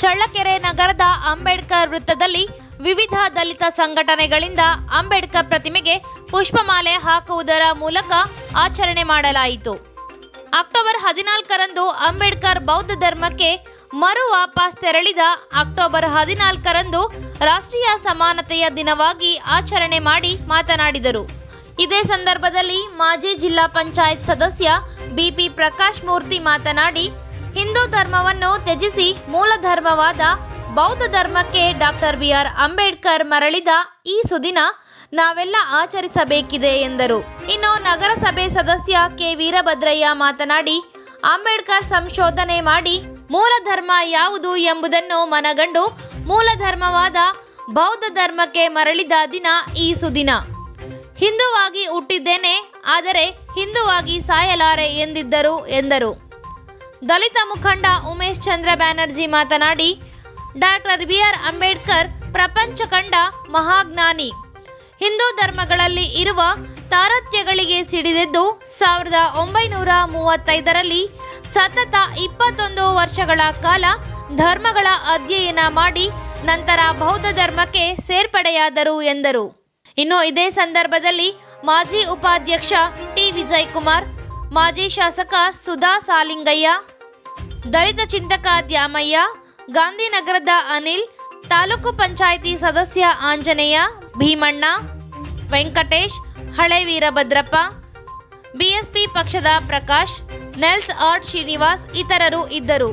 ಚಳ್ಳಕೆರೆ ನಗರದ ಅಂಬೇಡ್ಕರ್ ವೃತ್ತದಲ್ಲಿ ವಿವಿಧ ದಲಿತ ಸಂಘಟನೆಗಳಿಂದ ಅಂಬೇಡ್ಕರ್ ಪ್ರತಿಮೆಗೆ ಪುಷ್ಪಮಾಲೆ ಹಾಕುವುದರ ಮೂಲಕ ಆಚರಣೆ ಮಾಡಲಾಯಿತು ಅಕ್ಟೋಬರ್ ಹದಿನಾಲ್ಕರಂದು ಅಂಬೇಡ್ಕರ್ ಬೌದ್ಧ ಧರ್ಮಕ್ಕೆ ಮರು ವಾಪಸ್ ತೆರಳಿದ ಅಕ್ಟೋಬರ್ ಹದಿನಾಲ್ಕರಂದು ರಾಷ್ಟ್ರೀಯ ಸಮಾನತೆಯ ದಿನವಾಗಿ ಆಚರಣೆ ಮಾಡಿ ಮಾತನಾಡಿದರು ಇದೇ ಸಂದರ್ಭದಲ್ಲಿ ಮಾಜಿ ಜಿಲ್ಲಾ ಪಂಚಾಯತ್ ಸದಸ್ಯ ಬಿಪಿ ಪ್ರಕಾಶ್ ಮೂರ್ತಿ ಮಾತನಾಡಿ ಹಿಂದೂ ಧರ್ಮವನ್ನು ತ್ಯಜಿಸಿ ಮೂಲ ಧರ್ಮವಾದ ಬೌದ್ಧ ಧರ್ಮಕ್ಕೆ ಡಾಕ್ಟರ್ ಬಿಆರ್ ಅಂಬೇಡ್ಕರ್ ಮರಳಿದ ಈ ಸುದಿನ ನಾವೆಲ್ಲ ಆಚರಿಸಬೇಕಿದೆ ಎಂದರು ಇನ್ನು ನಗರಸಭೆ ಸದಸ್ಯ ಕೆ ವೀರಭದ್ರಯ್ಯ ಮಾತನಾಡಿ ಅಂಬೇಡ್ಕರ್ ಸಂಶೋಧನೆ ಮಾಡಿ ಮೂಲ ಧರ್ಮ ಯಾವುದು ಎಂಬುದನ್ನು ಮನಗಂಡು ಮೂಲ ಧರ್ಮವಾದ ಬೌದ್ಧ ಧರ್ಮಕ್ಕೆ ಮರಳಿದ ದಿನ ಈ ಸುದಿನ ಹಿಂದುವಾಗಿ ಹುಟ್ಟಿದ್ದೇನೆ ಆದರೆ ಹಿಂದುವಾಗಿ ಸಾಯಲಾರೆ ಎಂದಿದ್ದರು ಎಂದರು ದಲಿತ ಮುಖಂಡ ಉಮೇಶ್ ಚಂದ್ರ ಬ್ಯಾನರ್ಜಿ ಮಾತನಾಡಿ ಡಾಕ್ಟರ್ ಬಿ ಆರ್ ಅಂಬೇಡ್ಕರ್ ಪ್ರಪಂಚ ಕಂಡ ಮಹಾಜ್ಞಾನಿ ಹಿಂದೂ ಧರ್ಮಗಳಲ್ಲಿ ಇರುವ ತಾರತ್ಯಗಳಿಗೆ ಸಿಡಿದೆದ್ದು ಸಾವಿರದ ಒಂಬೈನೂರ ಮೂವತ್ತೈದರಲ್ಲಿ ಸತತ ಇಪ್ಪತ್ತೊಂದು ವರ್ಷಗಳ ಕಾಲ ಧರ್ಮಗಳ ಅಧ್ಯಯನ ಮಾಡಿ ನಂತರ ಬೌದ್ಧ ಧರ್ಮಕ್ಕೆ ಸೇರ್ಪಡೆಯಾದರು ಎಂದರು ಇನ್ನು ಇದೇ ಸಂದರ್ಭದಲ್ಲಿ ಮಾಜಿ ಉಪಾಧ್ಯಕ್ಷ ಟಿ ವಿಜಯ್ ಕುಮಾರ್ ಮಾಜಿ ಶಾಸಕ ಸುಧಾ ಸಾಲಿಂಗಯ್ಯ ದಲಿತ ಚಿಂತಕ ದ್ಯಾಮಯ್ಯ ಗಾಂಧಿನಗರದ ಅನಿಲ್ ತಾಲೂಕು ಪಂಚಾಯಿತಿ ಸದಸ್ಯ ಆಂಜನೇಯ ಭೀಮಣ್ಣ ವೆಂಕಟೇಶ್ ಹಳೆ ವೀರಭದ್ರಪ್ಪ ಬಿಎಸ್ಪಿ ಪಕ್ಷದ ಪ್ರಕಾಶ್ ನೆಲ್ಸ್ ಆರ್ಟ್ ಶ್ರೀನಿವಾಸ್ ಇತರರು ಇದ್ದರು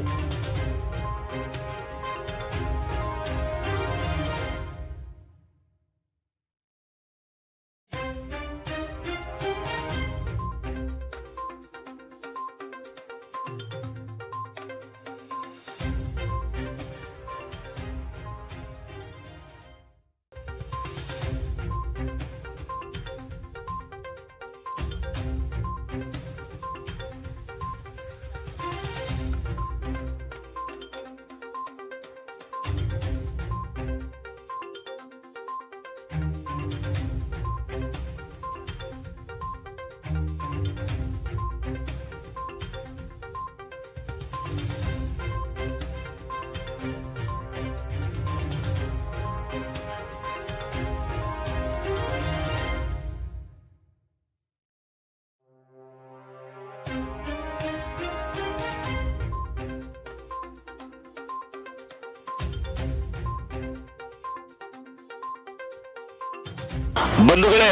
ಬಂಧುಗಳೇ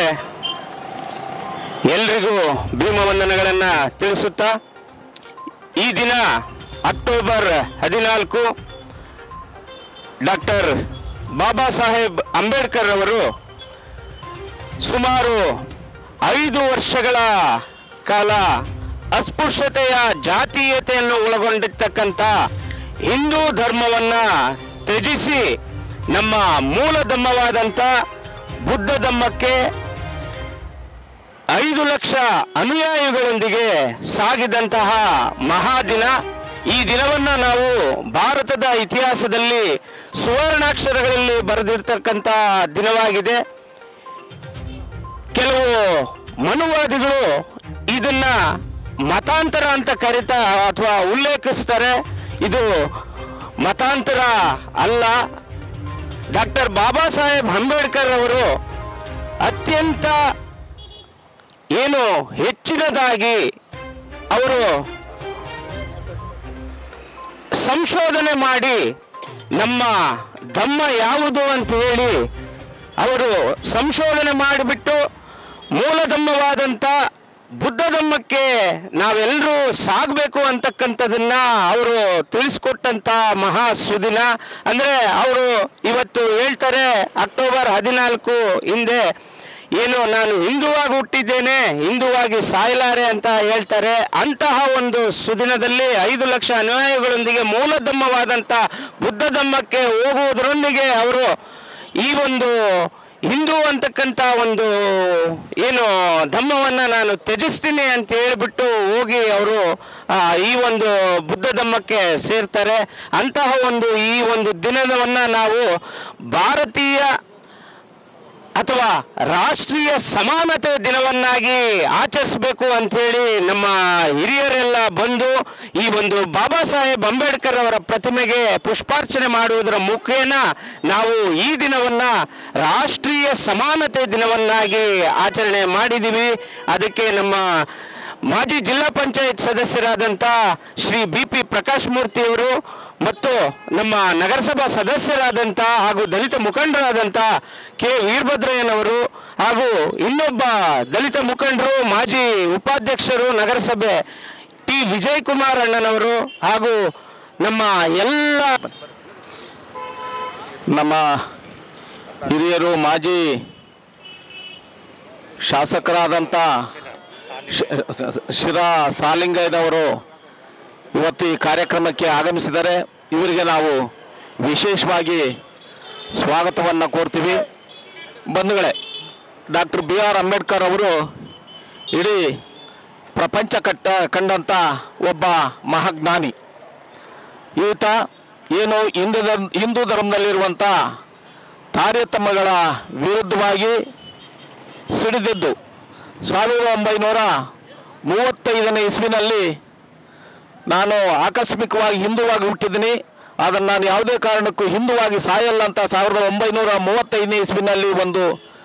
ಎಲ್ರಿಗೂ ಭೀಮವಂದನೆಗಳನ್ನು ತಿಳಿಸುತ್ತಾ ಈ ದಿನ ಅಕ್ಟೋಬರ್ ಹದಿನಾಲ್ಕು ಡಾಕ್ಟರ್ ಬಾಬಾ ಸಾಹೇಬ್ ಅಂಬೇಡ್ಕರ್ ಅವರು ಸುಮಾರು ಐದು ವರ್ಷಗಳ ಕಾಲ ಅಸ್ಪೃಶ್ಯತೆಯ ಜಾತೀಯತೆಯನ್ನು ಒಳಗೊಂಡಿರ್ತಕ್ಕಂಥ ಹಿಂದೂ ಧರ್ಮವನ್ನು ತ್ಯಜಿಸಿ ನಮ್ಮ ಮೂಲ ಧರ್ಮವಾದಂಥ ಬುದ್ಧ ಧರ್ಮಕ್ಕೆ ಐದು ಲಕ್ಷ ಅನುಯಾಯಿಗಳೊಂದಿಗೆ ಸಾಗಿದಂತಹ ಮಹಾದಿನ ಈ ದಿನವನ್ನು ನಾವು ಭಾರತದ ಇತಿಹಾಸದಲ್ಲಿ ಸುವರ್ಣಾಕ್ಷರಗಳಲ್ಲಿ ಬರೆದಿರ್ತಕ್ಕಂಥ ದಿನವಾಗಿದೆ ಕೆಲವು ಮನುವಾದಿಗಳು ಇದನ್ನ ಮತಾಂತರ ಅಂತ ಕರೀತಾ ಅಥವಾ ಉಲ್ಲೇಖಿಸ್ತಾರೆ ಇದು ಮತಾಂತರ ಅಲ್ಲ ಡಾಕ್ಟರ್ ಬಾಬಾ ಸಾಹೇಬ್ ಅಂಬೇಡ್ಕರ್ ಅವರು ಅತ್ಯಂತ ಏನು ಹೆಚ್ಚಿನದಾಗಿ ಅವರು ಸಂಶೋಧನೆ ಮಾಡಿ ನಮ್ಮ ಧಮ್ಮ ಯಾವುದು ಅಂತ ಹೇಳಿ ಅವರು ಸಂಶೋಧನೆ ಮಾಡಿಬಿಟ್ಟು ಮೂಲ ಧಮ್ಮವಾದಂಥ ಬುದ್ಧ ಧಮ್ಮಕ್ಕೆ ನಾವೆಲ್ಲರೂ ಸಾಗಬೇಕು ಅಂತಕ್ಕಂಥದನ್ನ ಅವರು ತಿಳಿಸ್ಕೊಟ್ಟಂತ ಮಹಾ ಸುದಿನ ಅಂದರೆ ಅವರು ಇವತ್ತು ಹೇಳ್ತಾರೆ ಅಕ್ಟೋಬರ್ ಹದಿನಾಲ್ಕು ಹಿಂದೆ ಏನು ನಾನು ಹಿಂದುವಾಗಿ ಹುಟ್ಟಿದ್ದೇನೆ ಹಿಂದುವಾಗಿ ಸಾಯಲಾರೆ ಅಂತ ಹೇಳ್ತಾರೆ ಅಂತಹ ಒಂದು ಸುದಿನದಲ್ಲಿ ಐದು ಲಕ್ಷ ಅನುಯಾಯಿಗಳೊಂದಿಗೆ ಮೂಲ ಧಮ್ಮವಾದಂಥ ಬುದ್ಧ ಧಮ್ಮಕ್ಕೆ ಹೋಗುವುದರೊಂದಿಗೆ ಅವರು ಈ ಒಂದು ಹಿಂದೂ ಅಂತಕ್ಕಂಥ ಒಂದು ಏನು ಧಮ್ಮವನ್ನು ನಾನು ತ್ಯಜಿಸ್ತೀನಿ ಅಂತ ಹೇಳಿಬಿಟ್ಟು ಹೋಗಿ ಅವರು ಆ, ಈ ಒಂದು ಬುದ್ಧ ಧಮ್ಮಕ್ಕೆ ಸೇರ್ತಾರೆ ಅಂತಹ ಒಂದು ಈ ಒಂದು ದಿನವನ್ನು ನಾವು ಭಾರತೀಯ ಅಥವಾ ರಾಷ್ಟ್ರೀಯ ಸಮಾನತೆ ದಿನವನ್ನಾಗಿ ಆಚರಿಸಬೇಕು ಅಂಥೇಳಿ ನಮ್ಮ ಹಿರಿಯರೆಲ್ಲ ಬಂದು ಈ ಒಂದು ಬಾಬಾ ಸಾಹೇಬ್ ಅಂಬೇಡ್ಕರ್ ಅವರ ಪ್ರತಿಮೆಗೆ ಪುಷ್ಪಾರ್ಚನೆ ಮಾಡುವುದರ ಮುಖೇನ ನಾವು ಈ ದಿನವನ್ನು ರಾಷ್ಟ್ರೀಯ ಸಮಾನತೆ ದಿನವನ್ನಾಗಿ ಆಚರಣೆ ಮಾಡಿದ್ದೀವಿ ಅದಕ್ಕೆ ನಮ್ಮ ಮಾಜಿ ಜಿಲ್ಲಾ ಪಂಚಾಯತ್ ಸದಸ್ಯರಾದಂಥ ಶ್ರೀ ಬಿ ಪಿ ಪ್ರಕಾಶ್ ಮೂರ್ತಿ ಅವರು ಮತ್ತು ನಮ್ಮ ನಗರಸಭಾ ಸದಸ್ಯರಾದಂಥ ಹಾಗೂ ದಲಿತ ಮುಖಂಡರಾದಂಥ ಕೆ ವೀರಭದ್ರಯ್ಯನವರು ಹಾಗೂ ಇನ್ನೊಬ್ಬ ದಲಿತ ಮುಖಂಡರು ಮಾಜಿ ಉಪಾಧ್ಯಕ್ಷರು ನಗರಸಭೆ ಟಿ ವಿಜಯ್ ಕುಮಾರ್ ಅಣ್ಣನವರು ಹಾಗೂ ನಮ್ಮ ಎಲ್ಲ ನಮ್ಮ ಹಿರಿಯರು ಮಾಜಿ ಶಾಸಕರಾದಂಥ ಶಿ- ಶಿರಾ ಸಾಲಿಂಗಯ್ಯನವರು ಇವತ್ತು ಈ ಕಾರ್ಯಕ್ರಮಕ್ಕೆ ಆಗಮಿಸಿದ್ದಾರೆ ಇವರಿಗೆ ನಾವು ವಿಶೇಷವಾಗಿ ಸ್ವಾಗತವನ್ನು ಕೋರ್ತೀವಿ ಬಂಧುಗಳೇ ಡಾಕ್ಟರ್ ಬಿ ಆರ್ ಅಂಬೇಡ್ಕರ್ ಅವರು ಇಡೀ ಪ್ರಪಂಚ ಕಟ್ಟ ಕಂಡಂಥ ಒಬ್ಬ ಮಹಾಜ್ಞಾನಿ ಈತ ಏನು ಹಿಂದೂ ಧರ್ಮ ಹಿಂದೂ ಧರ್ಮದಲ್ಲಿರುವಂಥ ತಾರತಮ್ಯಗಳ ವಿರುದ್ಧವಾಗಿ ಸಿಡಿದಿದ್ದು ಸಾವಿರದ ಒಂಬೈನೂರ ಮೂವತ್ತೈದನೇ ಇಸ್ವಿನಲ್ಲಿ ನಾನು ಆಕಸ್ಮಿಕವಾಗಿ ಹಿಂದುವಾಗಿ ಹುಟ್ಟಿದ್ದೀನಿ ಅದನ್ನು ನಾನು ಯಾವುದೇ ಕಾರಣಕ್ಕೂ ಹಿಂದುವಾಗಿ ಸಾಯಲ್ಲ ಅಂತ ಸಾವಿರದ ಒಂಬೈನೂರ ಮೂವತ್ತೈದನೇ ಇಸ್ವಿನಲ್ಲಿ ಒಂದು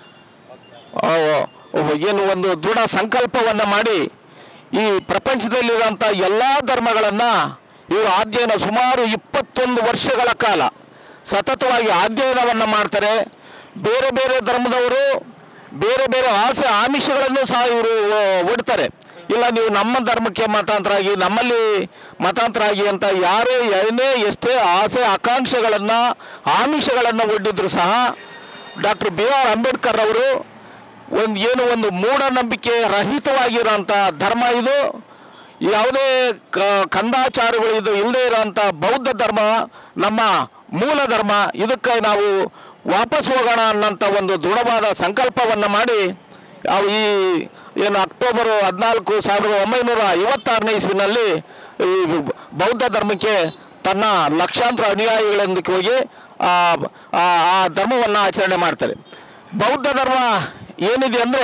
ಆ, ಏನು ಒಂದು ದೃಢ ಸಂಕಲ್ಪವನ್ನು ಮಾಡಿ ಈ ಪ್ರಪಂಚದಲ್ಲಿರುವಂಥ ಎಲ್ಲ ಧರ್ಮಗಳನ್ನು ಇವರು ಅಧ್ಯಯನ ಸುಮಾರು ಇಪ್ಪತ್ತೊಂದು ವರ್ಷಗಳ ಕಾಲ ಸತತವಾಗಿ ಅಧ್ಯಯನವನ್ನು ಮಾಡ್ತಾರೆ ಬೇರೆ ಬೇರೆ ಧರ್ಮದವರು ಬೇರೆ ಬೇರೆ ಆಸೆ ಆಮಿಷಗಳನ್ನು ಸಹ ಇವರು ಒಡ್ತಾರೆ ಇಲ್ಲ ನೀವು ನಮ್ಮ ಧರ್ಮಕ್ಕೆ ಮತಾಂತರ ಆಗಿ ನಮ್ಮಲ್ಲಿ ಮತಾಂತರ ಆಗಿ ಅಂತ ಯಾರೇ ಏನೇ ಎಷ್ಟೇ ಆಸೆ ಆಕಾಂಕ್ಷೆಗಳನ್ನು ಆಮಿಷಗಳನ್ನು ಒಡ್ಡಿದ್ರು ಸಹ ಡಾಕ್ಟರ್ ಬಿ ಆರ್ ಅಂಬೇಡ್ಕರ್ ಅವರು ಒಂದು ಏನು ಒಂದು ಮೂಢನಂಬಿಕೆ ರಹಿತವಾಗಿರೋಂಥ ಧರ್ಮ ಇದು ಯಾವುದೇ ಕ ಕಂದಾಚಾರಗಳು ಇದು ಇಲ್ಲದೆ ಇರೋಂಥ ಬೌದ್ಧ ಧರ್ಮ ನಮ್ಮ ಮೂಲ ಧರ್ಮ ಇದಕ್ಕೆ ನಾವು ವಾಪಸ್ ಹೋಗೋಣ ಅನ್ನೋಂಥ ಒಂದು ದೃಢವಾದ ಸಂಕಲ್ಪವನ್ನು ಮಾಡಿ ಅವು ಈ ಏನು ಅಕ್ಟೋಬರ್ ಹದಿನಾಲ್ಕು ಸಾವಿರದ ಒಂಬೈನೂರ ಐವತ್ತಾರನೇ ಇಸ್ವಿನಲ್ಲಿ ಈ ಬೌದ್ಧ ಧರ್ಮಕ್ಕೆ ತನ್ನ ಲಕ್ಷಾಂತರ ಅನುಯಾಯಿಗಳೊಂದಿಗೆ ಹೋಗಿ ಆ ಆ- ಆ ಧರ್ಮವನ್ನು ಆಚರಣೆ ಮಾಡ್ತಾರೆ ಬೌದ್ಧ ಧರ್ಮ ಏನಿದೆ ಅಂದರೆ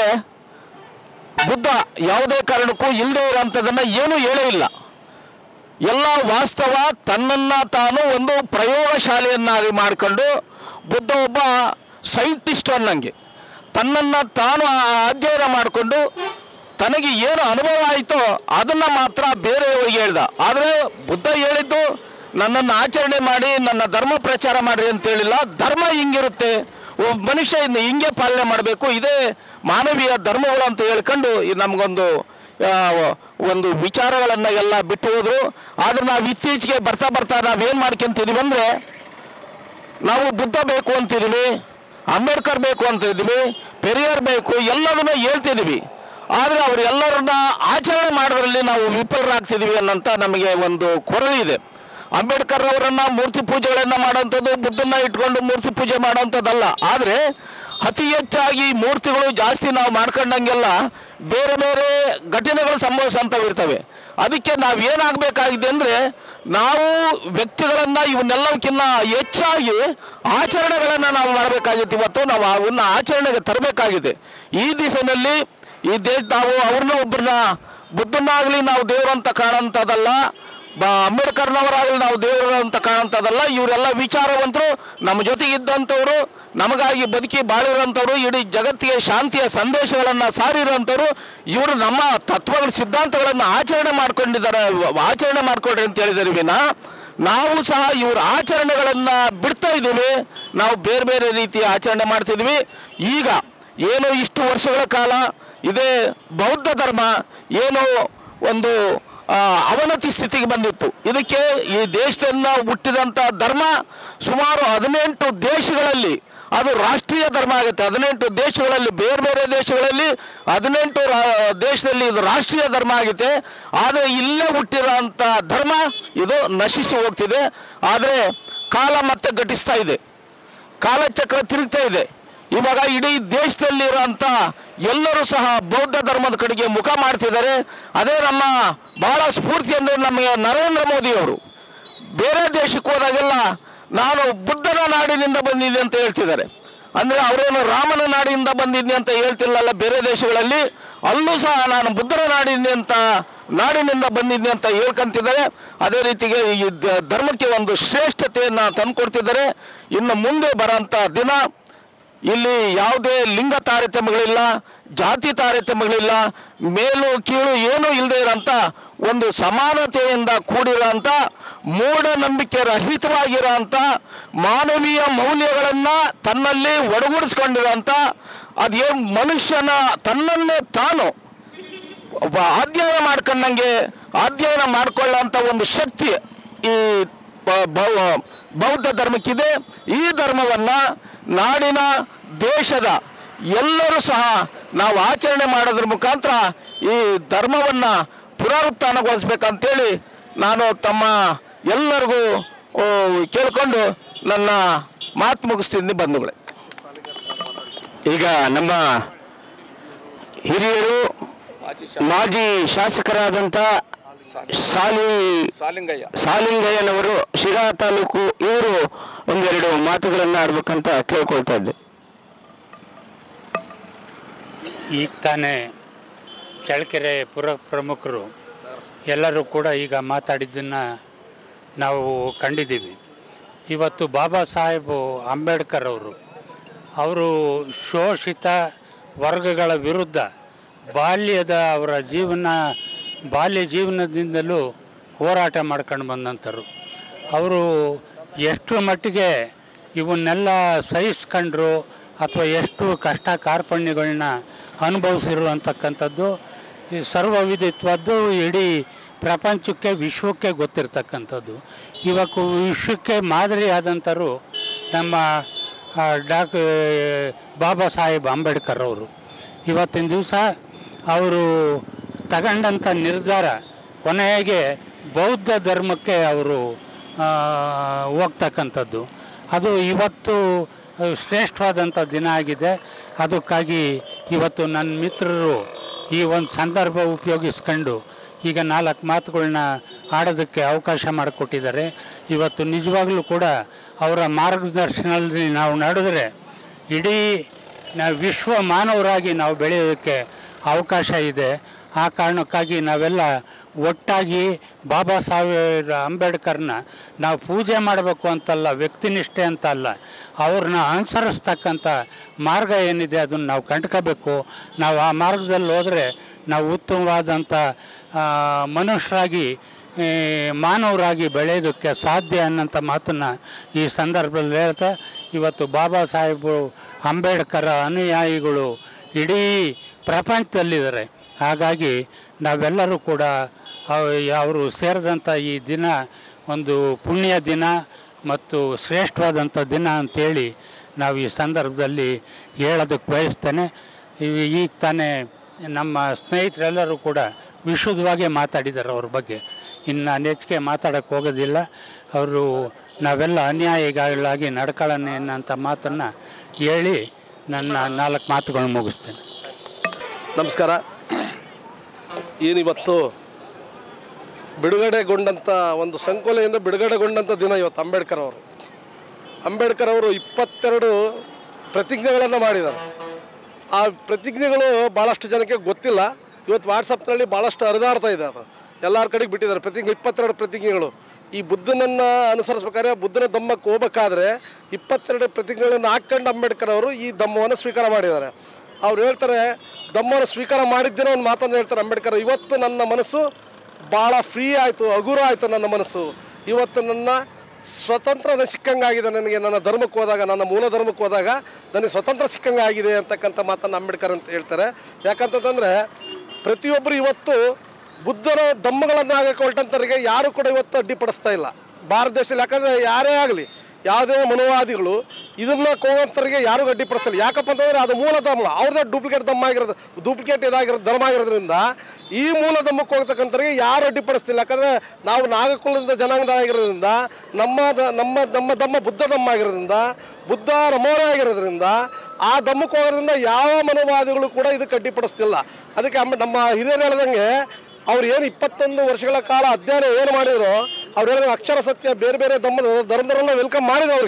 ಬುದ್ಧ ಯಾವುದೇ ಕಾರಣಕ್ಕೂ ಇಲ್ಲದೆ ಇರೋಂಥದ್ದನ್ನು ಏನೂ ಹೇಳೇ ಇಲ್ಲ ಎಲ್ಲ ವಾಸ್ತವ ತನ್ನನ್ನು ತಾನು ಒಂದು ಪ್ರಯೋಗಶಾಲೆಯನ್ನಾಗಿ ಮಾಡಿಕೊಂಡು ಬುದ್ಧ ಒಬ್ಬ ಸೈಂಟಿಸ್ಟ್ ಅನ್ನಂಗೆ ತನ್ನನ್ನು ತಾನು ಆ- ಅಧ್ಯಯನ ಮಾಡಿಕೊಂಡು ತನಗೆ ಏನು ಅನುಭವ ಆಯಿತೋ ಅದನ್ನು ಮಾತ್ರ ಬೇರೆಯವರಿಗೆ ಹೇಳ್ದ ಆದರೆ ಬುದ್ಧ ಹೇಳಿದ್ದು ನನ್ನನ್ನು ಆಚರಣೆ ಮಾಡಿ ನನ್ನ ಧರ್ಮ ಪ್ರಚಾರ ಮಾಡಿರಿ ಅಂತ ಹೇಳಿಲ್ಲ ಧರ್ಮ ಹಿಂಗಿರುತ್ತೆ ಒಬ್ಬ ಮನುಷ್ಯ ಇನ್ನು ಹಿಂಗೆ ಪಾಲನೆ ಮಾಡಬೇಕು ಇದೇ ಮಾನವೀಯ ಧರ್ಮಗಳು ಅಂತ ಹೇಳ್ಕೊಂಡು ಇದು ನಮಗೊಂದು ಆ, ಒಂದು ವಿಚಾರಗಳನ್ನು ಎಲ್ಲ ಬಿಟ್ಟು ಹೋದ್ರು ಆದ್ರೆ ನಾವು ಇತ್ತೀಚೆಗೆ ಬರ್ತಾ ಬರ್ತಾ ನಾವೇನು ಮಾಡ್ಕೊಂತಿದೀವಿ ಅಂದರೆ ನಾವು ಬುದ್ಧ ಬೇಕು ಅಂತಿದ್ದೀವಿ ಅಂಬೇಡ್ಕರ್ ಬೇಕು ಅಂತ ಇದ್ದೀವಿ ಪೆರಿಯಾರ್ ಬೇಕು ಎಲ್ಲದನ್ನ ಹೇಳ್ತಿದ್ದೀವಿ ಆದರೆ ಅವರೆಲ್ಲರನ್ನ ಆಚರಣೆ ಮಾಡೋದ್ರಲ್ಲಿ ನಾವು ವಿಫಲರಾಗ್ತಿದ್ದೀವಿ ಅನ್ನೋಂಥ ನಮಗೆ ಒಂದು ಕೊರತೆ ಇದೆ ಅಂಬೇಡ್ಕರ್ ಅವರನ್ನ ಮೂರ್ತಿ ಪೂಜೆಗಳನ್ನು ಮಾಡೋಂಥದ್ದು ಬುದ್ಧನ ಇಟ್ಕೊಂಡು ಮೂರ್ತಿ ಪೂಜೆ ಮಾಡೋಂಥದ್ದಲ್ಲ ಆದರೆ ಅತಿ ಹೆಚ್ಚಾಗಿ ಮೂರ್ತಿಗಳು ಜಾಸ್ತಿ ನಾವು ಮಾಡ್ಕೊಂಡಂಗೆಲ್ಲ ಬೇರೆ ಬೇರೆ ಘಟನೆಗಳು ಸಂಭವಿಸಂತವು ಇರ್ತವೆ ಅದಕ್ಕೆ ನಾವು ಏನಾಗಬೇಕಾಗಿದೆ ಅಂದರೆ ನಾವು ವ್ಯಕ್ತಿಗಳನ್ನು ಇವನ್ನೆಲ್ಲಕ್ಕಿಂತ ಹೆಚ್ಚಾಗಿ ಆಚರಣೆಗಳನ್ನು ನಾವು ಮಾಡಬೇಕಾಗಿತ್ತು ಇವತ್ತು ನಾವು ಅವನ್ನ ಆಚರಣೆಗೆ ತರಬೇಕಾಗಿದೆ ಈ ದಿಸೆಯಲ್ಲಿ ಈ ದೇಶ ನಾವು ಅವ್ರನ್ನ ಒಬ್ಬರನ್ನ ಬುದ್ಧನಾಗಲಿ ನಾವು ದೇವರು ಅಂತ ಕಾಣೋಂಥದ್ದಲ್ಲ ಬ ಅಂಬೇಡ್ಕರ್ನವರಾಗಲಿ ನಾವು ದೇವರು ಅಂತ ಕಾಣೋಂಥದ್ದಲ್ಲ ಇವರೆಲ್ಲ ವಿಚಾರವಂತರು ನಮ್ಮ ಜೊತೆಗೆ ಇದ್ದಂಥವ್ರು ನಮಗಾಗಿ ಬದುಕಿ ಬಾಳಿರೋಂಥವ್ರು ಇಡೀ ಜಗತ್ತಿಗೆ ಶಾಂತಿಯ ಸಂದೇಶಗಳನ್ನು ಸಾರಿರೋಂಥವ್ರು ಇವರು ನಮ್ಮ ತತ್ವಗಳ ಸಿದ್ಧಾಂತಗಳನ್ನು ಆಚರಣೆ ಮಾಡ್ಕೊಂಡಿದ್ದಾರೆ ಆಚರಣೆ ಮಾಡ್ಕೊಳ್ರಿ ಅಂತ ಹೇಳಿದ್ದಾರೆ ವಿನ ನಾವು ಸಹ ಇವ್ರ ಆಚರಣೆಗಳನ್ನು ಬಿಡ್ತಾ ಇದ್ದೀವಿ ನಾವು ಬೇರೆ ಬೇರೆ ರೀತಿಯ ಆಚರಣೆ ಮಾಡ್ತಿದ್ವಿ ಈಗ ಏನು ಇಷ್ಟು ವರ್ಷಗಳ ಕಾಲ ಇದೇ ಬೌದ್ಧ ಧರ್ಮ ಏನು ಒಂದು ಆ, ಅವನತಿ ಸ್ಥಿತಿಗೆ ಬಂದಿತ್ತು ಇದಕ್ಕೆ ಈ ದೇಶದಿಂದ ಹುಟ್ಟಿದಂಥ ಧರ್ಮ ಸುಮಾರು ಹದಿನೆಂಟು ದೇಶಗಳಲ್ಲಿ ಅದು ರಾಷ್ಟ್ರೀಯ ಧರ್ಮ ಆಗುತ್ತೆ ಹದಿನೆಂಟು ದೇಶಗಳಲ್ಲಿ ಬೇರೆ ಬೇರೆ ದೇಶಗಳಲ್ಲಿ ಹದಿನೆಂಟು ರಾ- ದೇಶದಲ್ಲಿ ಇದು ರಾಷ್ಟ್ರೀಯ ಧರ್ಮ ಆಗುತ್ತೆ ಆದರೆ ಇಲ್ಲೇ ಹುಟ್ಟಿರೋಂಥ ಧರ್ಮ ಇದು ನಶಿಸಿ ಹೋಗ್ತಿದೆ ಆದರೆ ಕಾಲ ಮತ್ತೆ ಘಟಿಸ್ತಾ ಇದೆ ಕಾಲಚಕ್ರ ತಿರುಗ್ತಾ ಇದೆ ಇವಾಗ ಇಡೀ ದೇಶದಲ್ಲಿರುವಂಥ ಎಲ್ಲರೂ ಸಹ ಬೌದ್ಧ ಧರ್ಮದ ಕಡೆಗೆ ಮುಖ ಮಾಡ್ತಿದ್ದಾರೆ ಅದೇ ನಮ್ಮ ಬಹಳ ಸ್ಫೂರ್ತಿ ಅಂದರೆ ನಮಗೆ ನರೇಂದ್ರ ಮೋದಿಯವರು ಬೇರೆ ದೇಶಕ್ಕೆ ಹೋದಾಗೆಲ್ಲ ನಾನು ಬುದ್ಧನ ನಾಡಿನಿಂದ ಬಂದಿದ್ದೆ ಅಂತ ಹೇಳ್ತಿದ್ದಾರೆ ಅಂದರೆ ಅವರೇನು ರಾಮನ ನಾಡಿನಿಂದ ಬಂದಿದ್ದೆ ಅಂತ ಹೇಳ್ತಿಲ್ಲಲ್ಲ ಬೇರೆ ದೇಶಗಳಲ್ಲಿ ಅಲ್ಲೂ ಸಹ ನಾನು ಬುದ್ಧರ ನಾಡಿನಿ ಅಂತ ನಾಡಿನಿಂದ ಬಂದಿದ್ದೆ ಅಂತ ಹೇಳ್ಕೊಂತಿದ್ದಾರೆ ಅದೇ ರೀತಿಗೆ ಈ ದ- ಧರ್ಮಕ್ಕೆ ಒಂದು ಶ್ರೇಷ್ಠತೆಯನ್ನು ತಂದುಕೊಡ್ತಿದ್ದಾರೆ ಇನ್ನು ಮುಂದೆ ಬರೋಂಥ ದಿನ ಇಲ್ಲಿ ಯಾವುದೇ ಲಿಂಗ ತಾರತಮ್ಯಗಳಿಲ್ಲ ಜಾತಿ ತಾರತಮ್ಯಗಳಿಲ್ಲ ಮೇಲು ಕೀಳು ಏನೂ ಇಲ್ಲದೆ ಇರೋಂಥ ಒಂದು ಸಮಾನತೆಯಿಂದ ಕೂಡಿರೋಂಥ ಮೂಢನಂಬಿಕೆ ರಹಿತವಾಗಿರೋಂಥ ಮಾನವೀಯ ಮೌಲ್ಯಗಳನ್ನು ತನ್ನಲ್ಲಿ ಒಡಗೂಡಿಸ್ಕೊಂಡಿರೋಂಥ ಅದೇನು ಮನುಷ್ಯನ ತನ್ನನ್ನೇ ತಾನು ಒಬ್ಬ ಅಧ್ಯಯನ ಮಾಡ್ಕೊಂಡಂಗೆ ಅಧ್ಯಯನ ಮಾಡ್ಕೊಳ್ಳೋಂಥ ಒಂದು ಶಕ್ತಿ ಈ ಬ- ಬೌ- ಬೌದ್ಧ ಧರ್ಮಕ್ಕಿದೆ ಈ ಧರ್ಮವನ್ನು ನಾಡಿನ ದೇಶದ ಎಲ್ಲರೂ ಸಹ ನಾವು ಆಚರಣೆ ಮಾಡೋದ್ರ ಮುಖಾಂತರ ಈ ಧರ್ಮವನ್ನು ಪುನರುತ್ಥಾನಗೊಳಿಸ್ಬೇಕಂತೇಳಿ ನಾನು ತಮ್ಮ ಎಲ್ಲರಿಗೂ ಓ, ಕೇಳ್ಕೊಂಡು ನನ್ನ ಮಾತು ಮುಗಿಸ್ತೀನಿ ಬಂಧುಗಳೇ ಈಗ ನಮ್ಮ ಹಿರಿಯರು ಮಾಜಿ ಶಾಸಕರಾದಂಥ ಸಾಲಿ ಸಾಲಿಂಗಯ್ಯ ಸಾಲಿಂಗಯ್ಯನವರು ಶಿರಾ ತಾಲೂಕು ಇವರು ಒಂದೆರಡು ಮಾತುಗಳನ್ನು ಆಡ್ಬೇಕಂತ ಕೇಳ್ಕೊಳ್ತಾ ಇದ್ದೆ ಈಗ ತಾನೇ ಚಳ್ಳಕೆರೆ ಪುರ ಪ್ರಮುಖರು ಎಲ್ಲರೂ ಕೂಡ ಈಗ ಮಾತಾಡಿದ್ದನ್ನು ನಾವು ಕಂಡಿದ್ದೀವಿ ಇವತ್ತು ಬಾಬಾ ಸಾಹೇಬು ಅಂಬೇಡ್ಕರ್ ಅವರು ಅವರು ಶೋಷಿತ ವರ್ಗಗಳ ವಿರುದ್ಧ ಬಾಲ್ಯದ ಅವರ ಜೀವನ ಬಾಲ್ಯ ಜೀವನದಿಂದಲೂ ಹೋರಾಟ ಮಾಡ್ಕೊಂಡು ಬಂದಂಥರು ಅವರು ಎಷ್ಟು ಮಟ್ಟಿಗೆ ಇವನ್ನೆಲ್ಲ ಸಹಿಸ್ಕೊಂಡ್ರು ಅಥವಾ ಎಷ್ಟು ಕಷ್ಟ ಕಾರ್ಪಣ್ಯಗಳನ್ನ ಅನುಭವಿಸಿರು ಅಂತಕ್ಕಂಥದ್ದು ಈ ಸರ್ವವಿಧಿತ್ವದ್ದು ಇಡೀ ಪ್ರಪಂಚಕ್ಕೆ ವಿಶ್ವಕ್ಕೆ ಗೊತ್ತಿರ್ತಕ್ಕಂಥದ್ದು ಇವತ್ತು ವಿಶ್ವಕ್ಕೆ ಮಾದರಿಯಾದಂಥರು ನಮ್ಮ ಆ, ಡಾಕ್ ಬಾಬಾ ಸಾಹೇಬ್ ಅಂಬೇಡ್ಕರ್ ಅವರು ಇವತ್ತಿನ ದಿವಸ ಅವರು ತಗೊಂಡಂಥ ನಿರ್ಧಾರ ಕೊನೆಗೆ ಬೌದ್ಧ ಧರ್ಮಕ್ಕೆ ಅವರು ಆ, ಹೋಗ್ತಕ್ಕಂಥದ್ದು ಅದು ಇವತ್ತು ಶ್ರೇಷ್ಠವಾದಂಥ ದಿನ ಆಗಿದೆ ಅದಕ್ಕಾಗಿ ಇವತ್ತು ನನ್ನ ಮಿತ್ರರು ಈ ಒಂದು ಸಂದರ್ಭ ಉಪಯೋಗಿಸ್ಕೊಂಡು ಈಗ ನಾಲ್ಕು ಮಾತುಗಳನ್ನ ಆಡೋದಕ್ಕೆ ಅವಕಾಶ ಮಾಡಿಕೊಟ್ಟಿದ್ದಾರೆ ಇವತ್ತು ನಿಜವಾಗ್ಲೂ ಕೂಡ ಅವರ ಮಾರ್ಗದರ್ಶನದಲ್ಲಿ ನಾವು ನಡೆದ್ರೆ ಇಡೀ ನಾವು ವಿಶ್ವ ಮಾನವರಾಗಿ ನಾವು ಬೆಳೆಯೋದಕ್ಕೆ ಅವಕಾಶ ಇದೆ ಆ ಕಾರಣಕ್ಕಾಗಿ ನಾವೆಲ್ಲ ಒಟ್ಟಾಗಿ ಬಾಬಾ ಸಾಹೇಬ್ ಅಂಬೇಡ್ಕರ್ನ ನಾವು ಪೂಜೆ ಮಾಡಬೇಕು ಅಂತಲ್ಲ ವ್ಯಕ್ತಿನಿಷ್ಠೆ ಅಂತ ಅಲ್ಲ ಅವ್ರನ್ನ ಅನುಸರಿಸ್ತಕ್ಕಂಥ ಮಾರ್ಗ ಏನಿದೆ ಅದನ್ನು ನಾವು ಕಂಡ್ಕೋಬೇಕು ನಾವು ಆ ಮಾರ್ಗದಲ್ಲಿ ಹೋದರೆ ನಾವು ಉತ್ತಮವಾದಂಥ ಆ, ಮನುಷ್ಯರಾಗಿ ಈ, ಮಾನವರಾಗಿ ಬೆಳೆಯೋದಕ್ಕೆ ಸಾಧ್ಯ ಅನ್ನೋಂಥ ಮಾತನ್ನು ಈ ಸಂದರ್ಭದಲ್ಲಿ ಹೇಳ್ತಾ ಇವತ್ತು ಬಾಬಾ ಸಾಹೇಬು ಅಂಬೇಡ್ಕರ ಅನುಯಾಯಿಗಳು ಇಡೀ ಪ್ರಪಂಚದಲ್ಲಿದ್ದಾರೆ ಹಾಗಾಗಿ ನಾವೆಲ್ಲರೂ ಕೂಡ ಅವ್- ಅವರು ಸೇರಿದಂಥ ಈ ದಿನ ಒಂದು ಪುಣ್ಯ ದಿನ ಮತ್ತು ಶ್ರೇಷ್ಠವಾದಂಥ ದಿನ ಅಂತೇಳಿ ನಾವು ಈ ಸಂದರ್ಭದಲ್ಲಿ ಹೇಳೋದಕ್ಕೆ ಬಯಸ್ತೇನೆ ಈ- ಈಗ ತಾನೇ ನಮ್ಮ ಸ್ನೇಹಿತರೆಲ್ಲರೂ ಕೂಡ ವಿಶುದ್ಧವಾಗಿ ಮಾತಾಡಿದ್ದಾರೆ ಅವ್ರ ಬಗ್ಗೆ ಇನ್ನು ನಾನು ಹೆಚ್ಚಿಗೆ ಮಾತಾಡೋಕ್ಕೆ ಹೋಗೋದಿಲ್ಲ ಅವರು ನಾವೆಲ್ಲ ಅನ್ಯಾಯಗಳಾಗಿ ನಡ್ಕೊಳ್ಳೋಣ ಅನ್ನೋಂಥ ಮಾತನ್ನು ಹೇಳಿ ನನ್ನ ನಾಲ್ಕು ಮಾತುಗಳನ್ನು ಮುಗಿಸ್ತೇನೆ ನಮಸ್ಕಾರ ಏನಿವತ್ತು ಬಿಡುಗಡೆಗೊಂಡಂಥ ಒಂದು ಸಂಕೋಲೆಯಿಂದ ಬಿಡುಗಡೆಗೊಂಡಂಥ ದಿನ ಇವತ್ತು ಅಂಬೇಡ್ಕರ್ ಅವರು ಅಂಬೇಡ್ಕರ್ ಅವರು ಇಪ್ಪತ್ತೆರಡು ಪ್ರತಿಜ್ಞೆಗಳನ್ನು ಮಾಡಿದ್ದಾರೆ ಆ ಪ್ರತಿಜ್ಞೆಗಳು ಭಾಳಷ್ಟು ಜನಕ್ಕೆ ಗೊತ್ತಿಲ್ಲ ಇವತ್ತು ವಾಟ್ಸಪ್ನಲ್ಲಿ ಭಾಳಷ್ಟು ಹರಿದಾಡ್ತಾ ಇದೆ ಅದು ಎಲ್ಲರ ಕಡೆಗೆ ಬಿಟ್ಟಿದ್ದಾರೆ ಪ್ರತಿಜ್ಞೆ ಇಪ್ಪತ್ತೆರಡು ಪ್ರತಿಜ್ಞೆಗಳು ಈ ಬುದ್ಧನನ್ನು ಅನುಸರಿಸ್ಬೇಕಾದ್ರೆ ಬುದ್ಧನ ಧಮ್ಮಕ್ಕೆ ಹೋಗ್ಬೇಕಾದ್ರೆ ಇಪ್ಪತ್ತೆರಡು ಪ್ರತಿಜ್ಞೆಗಳನ್ನು ಹಾಕ್ಕೊಂಡು ಅಂಬೇಡ್ಕರ್ ಅವರು ಈ ಧಮ್ಮವನ್ನು ಸ್ವೀಕಾರ ಮಾಡಿದ್ದಾರೆ ಅವ್ರು ಹೇಳ್ತಾರೆ ಧಮ್ಮವನ್ನು ಸ್ವೀಕಾರ ಮಾಡಿದ್ದೇನೆ ಒಂದು ಮಾತನ್ನು ಹೇಳ್ತಾರೆ ಅಂಬೇಡ್ಕರ್ ಇವತ್ತು ನನ್ನ ಮನಸ್ಸು ಭಾಳ ಫ್ರೀ ಆಯಿತು ಹಗುರ ಆಯಿತು ನನ್ನ ಮನಸ್ಸು ಇವತ್ತು ನನ್ನ ಸ್ವತಂತ್ರ ಸಿಕ್ಕಂಗಾಗಿದೆ ನನಗೆ ನನ್ನ ಧರ್ಮಕ್ಕೆ ಹೋದಾಗ ನನ್ನ ಮೂಲ ಧರ್ಮಕ್ಕೆ ಹೋದಾಗ ನನಗೆ ಸ್ವತಂತ್ರ ಸಿಕ್ಕಂಗಾಗಿದೆ ಅಂತಕ್ಕಂಥ ಮಾತನ್ನು ಅಂಬೇಡ್ಕರ್ ಅಂತ ಹೇಳ್ತಾರೆ ಯಾಕಂತಂದರೆ ಪ್ರತಿಯೊಬ್ಬರು ಇವತ್ತು ಬುದ್ಧನ ಧಮ್ಮಗಳನ್ನು ಆಗಕ್ಕೆ ಹೊರಟಂಥವ್ರಿಗೆ ಯಾರು ಕೂಡ ಇವತ್ತು ಅಡ್ಡಿಪಡಿಸ್ತಾ ಇಲ್ಲ ಭಾರತ ದೇಶದಲ್ಲಿ ಯಾಕಂದರೆ ಯಾರೇ ಆಗಲಿ ಯಾವುದೇ ಮನುವಾದಿಗಳು ಇದನ್ನ ಹೋಗೋಂಥವ್ರಿಗೆ ಯಾರು ಅಡ್ಡಿಪಡಿಸಲ್ಲ ಯಾಕಪ್ಪ ಅಂತಂದರೆ ಅದು ಮೂಲ ಧರ್ಮ ಅವ್ರದ್ದೇ ಡೂಪ್ಲಿಕೇಟ್ ಧಮ್ಮ ಆಗಿರೋದು ಡೂಪ್ಲಿಕೇಟ್ ಇದಾಗಿರೋ ಧರ್ಮ ಆಗಿರೋದ್ರಿಂದ ಈ ಮೂಲ ಧರ್ಮಕ್ಕೆ ಹೋಗ್ತಕ್ಕಂಥವ್ರಿಗೆ ಯಾರು ಅಡ್ಡಿಪಡಿಸ್ತಿಲ್ಲ ಯಾಕಂದರೆ ನಾವು ನಾಗಕುಲದಿಂದ ಜನಾಂಗದ ಆಗಿರೋದ್ರಿಂದ ನಮ್ಮ ದ- ನಮ್ಮ ನಮ್ಮ ಧಮ್ಮ ಬುದ್ಧ ಧಮ್ಮ ಆಗಿರೋದ್ರಿಂದ ಬುದ್ಧ ನಮೋರೆ ಆಗಿರೋದ್ರಿಂದ ಆ ಧಮ್ಮಕ್ಕೆ ಹೋಗೋದ್ರಿಂದ ಯಾವ ಮನುವಾದಿಗಳು ಕೂಡ ಇದಕ್ಕೆ ಅಡ್ಡಿಪಡಿಸ್ತಿಲ್ಲ ಅದಕ್ಕೆ ಅಮ್ಮ- ನಮ್ಮ ಹಿರಿಯರು ಹೇಳ್ದಂಗೆ ಅವ್ರು ಏನು ಇಪ್ಪತ್ತೊಂದು ವರ್ಷಗಳ ಕಾಲ ಅಧ್ಯಯನ ಏನು ಮಾಡಿದ್ರು ಅವ್ರು ಹೇಳಿದ ಅಕ್ಷರ ಸತ್ಯ ಬೇರೆ ಬೇರೆ ಧರ್ಮದ ಧರ್ಮದವರೆಲ್ಲ ವೆಲ್ಕಮ್ ಮಾಡಿದ್ರು ಅವ್ರಿಗೆ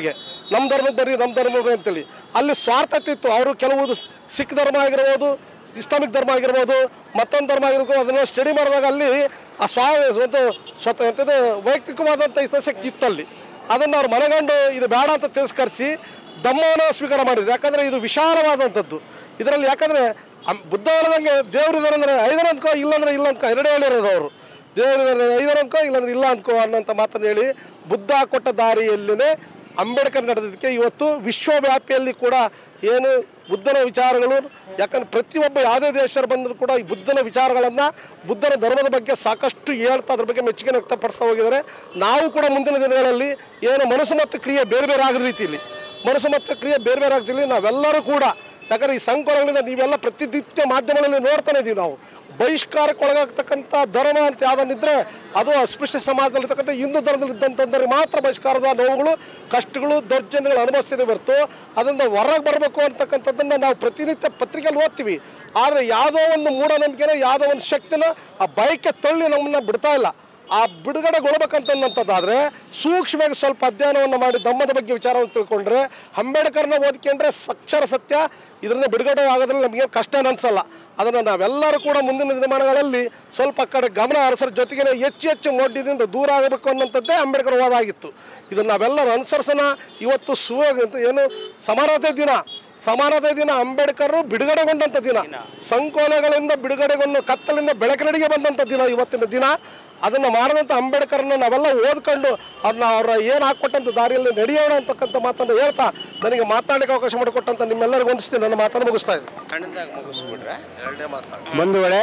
ನಮ್ಮ ಧರ್ಮಕ್ಕೆ ಬರ್ರಿ ನಮ್ಮ ಧರ್ಮ ಬರ್ರಿ ಅಂತೇಳಿ ಅಲ್ಲಿ ಸ್ವಾರ್ಥತೆ ಇತ್ತು ಅವರು ಕೆಲವು ಸಿಖ್ ಧರ್ಮ ಆಗಿರ್ಬೋದು ಇಸ್ಲಾಮಿಕ್ ಧರ್ಮ ಆಗಿರ್ಬೋದು ಮತ್ತೊಂದು ಧರ್ಮ ಆಗಿರ್ಬೋದು ಅದನ್ನು ಸ್ಟಡಿ ಮಾಡಿದಾಗ ಅಲ್ಲಿ ಆ ಸ್ವಾ ಒಂದು ಸ್ವತಃ ಎಂಥದ್ದು ವೈಯಕ್ತಿಕವಾದಂಥ ಹಿತಾಸಕ್ತಿ ಇತ್ತು ಅಲ್ಲಿ ಅದನ್ನು ಅವ್ರು ಮನಗಂಡು ಇದು ಬೇಡ ಅಂತ ತಿರಸ್ಕರಿಸಿ ಧಮ್ಮವನ್ನು ಸ್ವೀಕಾರ ಮಾಡಿದ್ರು ಯಾಕಂದರೆ ಇದು ವಿಶಾಲವಾದಂಥದ್ದು ಇದರಲ್ಲಿ ಯಾಕಂದರೆ ಬುದ್ಧ ಹೇಳ್ದಂಗೆ ದೇವ್ರಿದಾರೆ ಅಂದರೆ ಐದರ ಅಂದ್ಕೋ ಇಲ್ಲಾಂದ್ರೆ ಇಲ್ಲ ಅಂದ್ಕೋ ಎರಡೇ ಹೇಳಿರೋದು ಅವರು ದೇವರಿದಾರೆ ಐದರ ಅಂದ್ಕೋ ಇಲ್ಲಾಂದ್ರೆ ಇಲ್ಲ ಅಂದ್ಕೋ ಅನ್ನೋಂಥ ಮಾತನ್ನು ಹೇಳಿ ಬುದ್ಧ ಕೊಟ್ಟ ದಾರಿಯಲ್ಲೇ ಅಂಬೇಡ್ಕರ್ ನಡೆದದಕ್ಕೆ ಇವತ್ತು ವಿಶ್ವವ್ಯಾಪಿಯಲ್ಲಿ ಕೂಡ ಏನು ಬುದ್ಧನ ವಿಚಾರಗಳು ಯಾಕಂದ್ರೆ ಪ್ರತಿಯೊಬ್ಬ ಯಾವುದೇ ದೇಶರು ಬಂದರೂ ಕೂಡ ಈ ಬುದ್ಧನ ವಿಚಾರಗಳನ್ನು ಬುದ್ಧನ ಧರ್ಮದ ಬಗ್ಗೆ ಸಾಕಷ್ಟು ಹೇಳ್ತಾ ಅದ್ರ ಬಗ್ಗೆ ಮೆಚ್ಚುಗೆ ವ್ಯಕ್ತಪಡಿಸ್ತಾ ಹೋಗಿದ್ದಾರೆ ನಾವು ಕೂಡ ಮುಂದಿನ ದಿನಗಳಲ್ಲಿ ಏನು ಮನಸ್ಸು ಮತ್ತು ಕ್ರಿಯೆ ಬೇರೆ ಬೇರೆ ಆಗದ ರೀತಿಯಲ್ಲಿ ಮನಸ್ಸು ಮತ್ತು ಕ್ರಿಯೆ ಬೇರೆ ಬೇರೆ ಆಗ್ತಿಲ್ಲ ನಾವೆಲ್ಲರೂ ಕೂಡ ಯಾಕಂದ್ರೆ ಈ ಸಂಕೋಲಗಳಿಂದ ನೀವೆಲ್ಲ ಪ್ರತಿನಿತ್ಯ ಮಾಧ್ಯಮಗಳಲ್ಲಿ ನೋಡ್ತಾನೆ ಇದೀವಿ ನಾವು ಬಹಿಷ್ಕಾರಕ್ಕೆ ಒಳಗಾಗ್ತಕ್ಕಂಥ ಧರ್ಮ ಅಂತ ಯಾವ್ದನ್ನಿದ್ರೆ ಅದು ಅಸ್ಪೃಶ್ಯ ಸಮಾಜದಲ್ಲಿರ್ತಕ್ಕಂಥ ಹಿಂದೂ ಧರ್ಮದಲ್ಲಿದ್ದಂಥವ್ರಿಗೆ ಮಾತ್ರ ಬಹಿಷ್ಕಾರದ ನೋವುಗಳು ಕಷ್ಟಗಳು ದೌರ್ಜನ್ಯಗಳು ಅನುಭವಿಸ್ತಿದೆ ಹೊರತು ಅದರಿಂದ ಹೊರಗೆ ಬರಬೇಕು ಅಂತಕ್ಕಂಥದ್ದನ್ನು ನಾವು ಪ್ರತಿನಿತ್ಯ ಪತ್ರಿಕೆಯಲ್ಲಿ ಓದ್ತೀವಿ ಆದರೆ ಯಾವುದೋ ಒಂದು ಮೂಢನಂಬಿಕೆನೋ ಯಾವುದೋ ಒಂದು ಶಕ್ತಿನ ಆ ಬಯಕೆ ತಳ್ಳಿ ನಮ್ಮನ್ನ ಬಿಡ್ತಾ ಇಲ್ಲ ಆ ಬಿಡುಗಡೆಗೊಳ್ಬೇಕಂತನ್ನಂಥದ್ದಾದರೆ ಸೂಕ್ಷ್ಮವಾಗಿ ಸ್ವಲ್ಪ ಅಧ್ಯಯನವನ್ನು ಮಾಡಿ ಧಮ್ಮದ ಬಗ್ಗೆ ವಿಚಾರವನ್ನು ತಿಳ್ಕೊಂಡ್ರೆ ಅಂಬೇಡ್ಕರ್ನ ಓದ್ಕೊಂಡ್ರೆ ಅಕ್ಷರ ಸತ್ಯ ಇದರಿಂದ ಬಿಡುಗಡೆ ಆಗೋದ್ರಲ್ಲಿ ನಮಗೆ ಕಷ್ಟ ಅನ್ಸಲ್ಲ ಅದನ್ನು ನಾವೆಲ್ಲರೂ ಕೂಡ ಮುಂದಿನ ದಿನಮಾನಗಳಲ್ಲಿ ಸ್ವಲ್ಪ ಆ ಕಡೆ ಗಮನ ಹರಿಸೋದ್ರ ಜೊತೆಗೆ ಹೆಚ್ಚು ಹೆಚ್ಚು ಮೊಡ್ಡಿದಿಂದ ದೂರ ಆಗಬೇಕು ಅನ್ನೋಂಥದ್ದೇ ಅಂಬೇಡ್ಕರ್ ವಾದಾಗಿತ್ತು ಇದನ್ನು ನಾವೆಲ್ಲರೂ ಅನುಸರಿಸೋಣ ಇವತ್ತು ಸು ಏನು ಸಮಾನತೆ ದಿನ ಸಮಾನತೆ ದಿನ ಅಂಬೇಡ್ಕರ್ ಬಿಡುಗಡೆಗೊಂಡಂಥ ದಿನ ಸಂಕೋಲೆಗಳಿಂದ ಬಿಡುಗಡೆಗೊಂಡು ಕತ್ತಲಿಂದ ಬೆಳಕಿನಡಿಗೆ ಬಂದಂಥ ದಿನ ಇವತ್ತಿನ ದಿನ ಅದನ್ನು ಮಾಡಿದಂಥ ಅಂಬೇಡ್ಕರ್ನ ನಾವೆಲ್ಲ ಓದ್ಕೊಂಡು ಅವ್ರನ್ನ ಅವರ ಏನು ಹಾಕ್ಕೊಟ್ಟಂಥ ದಾರಿಯಲ್ಲಿ ನಡೆಯೋಣ ಅಂತಕ್ಕಂಥ ಮಾತನ್ನು ಹೇಳ್ತಾ ನನಗೆ ಮಾತಾಡಲಿಕ್ಕೆ ಅವಕಾಶ ಮಾಡಿಕೊಟ್ಟಂಥ ನಿಮ್ಮೆಲ್ಲರಿಗೂ ಹೊಂದಿಸ್ತೀನಿ ನನ್ನ ಮಾತನ್ನು ಮುಗಿಸ್ತಾ ಇದ್ದೀನಿ ಎರಡನೇ ಮಾತಾಡಿ ಬಂಧುಗಳೇ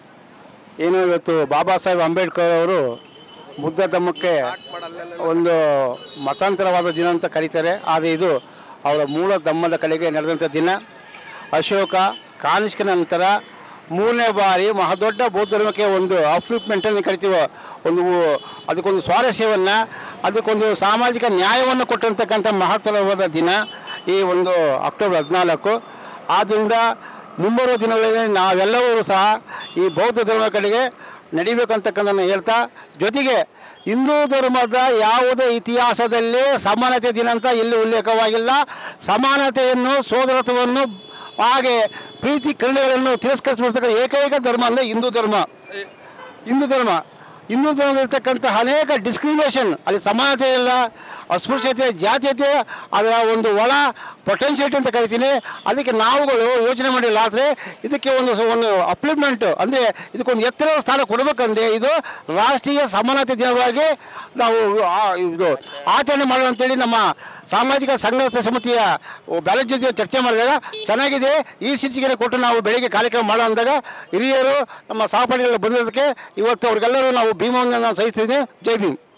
ಏನು ಇವತ್ತು ಬಾಬಾ ಸಾಹೇಬ್ ಅಂಬೇಡ್ಕರ್ ಅವರು ಬುದ್ಧ ಧರ್ಮಕ್ಕೆ ಒಂದು ಮತಾಂತರವಾದ ದಿನ ಅಂತ ಕರೀತಾರೆ ಆದರೆ ಇದು ಅವರ ಮೂಲ ಧರ್ಮದ ಕಡೆಗೆ ನಡೆದಂಥ ದಿನ ಅಶೋಕ ಕಾನಿಷ್ಕನ ನಂತರ ಮೂರನೇ ಬಾರಿ ಮಹದೊಡ್ಡ ಬೌದ್ಧ ಧರ್ಮಕ್ಕೆ ಒಂದು ಅಪ್ಲಿಪ್ಮೆಂಟ್ ಅಂತ ಕರಿತೀವೋ ಒಂದು ಅದಕ್ಕೊಂದು ಸ್ವಾರಸ್ಯವನ್ನು ಅದಕ್ಕೊಂದು ಸಾಮಾಜಿಕ ನ್ಯಾಯವನ್ನು ಕೊಟ್ಟಿರ್ತಕ್ಕಂಥ ಮಹತ್ತರವಾದ ದಿನ ಈ ಒಂದು ಅಕ್ಟೋಬರ್ ಹದಿನಾಲ್ಕು ಆದ್ದರಿಂದ ಮುಂಬರುವ ದಿನಗಳಲ್ಲಿ ನಾವೆಲ್ಲರೂ ಸಹ ಈ ಬೌದ್ಧ ಧರ್ಮದ ಕಡೆಗೆ ನಡಿಬೇಕಂತಕ್ಕಂಥದ್ದನ್ನು ಹೇಳ್ತಾ ಜೊತೆಗೆ ಹಿಂದೂ ಧರ್ಮದ ಯಾವುದೇ ಇತಿಹಾಸದಲ್ಲಿ ಸಮಾನತೆ ದಿನ ಅಂತ ಎಲ್ಲಿ ಉಲ್ಲೇಖವಾಗಿಲ್ಲ ಸಮಾನತೆಯನ್ನು ಸೋದರತ್ವವನ್ನು ಹಾಗೆ ಪ್ರೀತಿ ಕರುಣೆಗಳನ್ನು ತಿರಸ್ಕರಿಸಿಬಿಡ್ತಕ್ಕಂಥ ಏಕೈಕ ಧರ್ಮ ಅಂದರೆ ಹಿಂದೂ ಧರ್ಮ ಹಿಂದೂ ಧರ್ಮ ಹಿಂದೂ ಧರ್ಮದಲ್ಲಿರ್ತಕ್ಕಂಥ ಅನೇಕ ಡಿಸ್ಕ್ರಿಮಿನೇಷನ್ ಅಲ್ಲಿ ಸಮಾನತೆ ಇಲ್ಲ ಅಸ್ಪೃಶ್ಯತೆ ಜಾತೀಯತೆ ಅದರ ಒಂದು ಒಳ ಪೊಟೆನ್ಷಿಯಲಿಟಿ ಅಂತ ಕರಿತೀನಿ ಅದಕ್ಕೆ ನಾವುಗಳು ಯೋಚನೆ ಮಾಡಿಲ್ಲ ಆದರೆ ಇದಕ್ಕೆ ಒಂದು ಸ- ಒಂದು ಅಪ್ಲಿಪ್ಮೆಂಟ್ ಅಂದರೆ ಇದಕ್ಕೊಂದು ಎತ್ತರದ ಸ್ಥಾನ ಕೊಡಬೇಕಂದ್ರೆ ಇದು ರಾಷ್ಟ್ರೀಯ ಸಮಾನತೆ ದಿನವಾಗಿ ನಾವು ಆ- ಇದು ಆಚರಣೆ ಮಾಡೋಣ ಅಂತೇಳಿ ನಮ್ಮ ಸಾಮಾಜಿಕ ಸಂಘರ್ಷ ಸಮಿತಿಯ ಬ್ಯಾಲೆನ್ಸ್ ಜೊತೆ ಚರ್ಚೆ ಮಾಡಿದಾಗ ಚೆನ್ನಾಗಿದೆ ಈ ಶೀರ್ಷಿಕೆಯನ್ನು ಕೊಟ್ಟು ನಾವು ಬೆಳಿಗ್ಗೆ ಕಾರ್ಯಕ್ರಮ ಮಾಡೋ ಅಂದಾಗ ಹಿರಿಯರು ನಮ್ಮ ಸಹಪಾಠಿಗಳು ಬಂದಿರೋದಕ್ಕೆ ಇವತ್ತು ಅವ್ರಿಗೆಲ್ಲರೂ ನಾವು ಭೀಮವನ್ನು ನಾವು ಸಹಿಸ್ತಿದ್ದೀವಿ ಜೈ ಭೀಮ್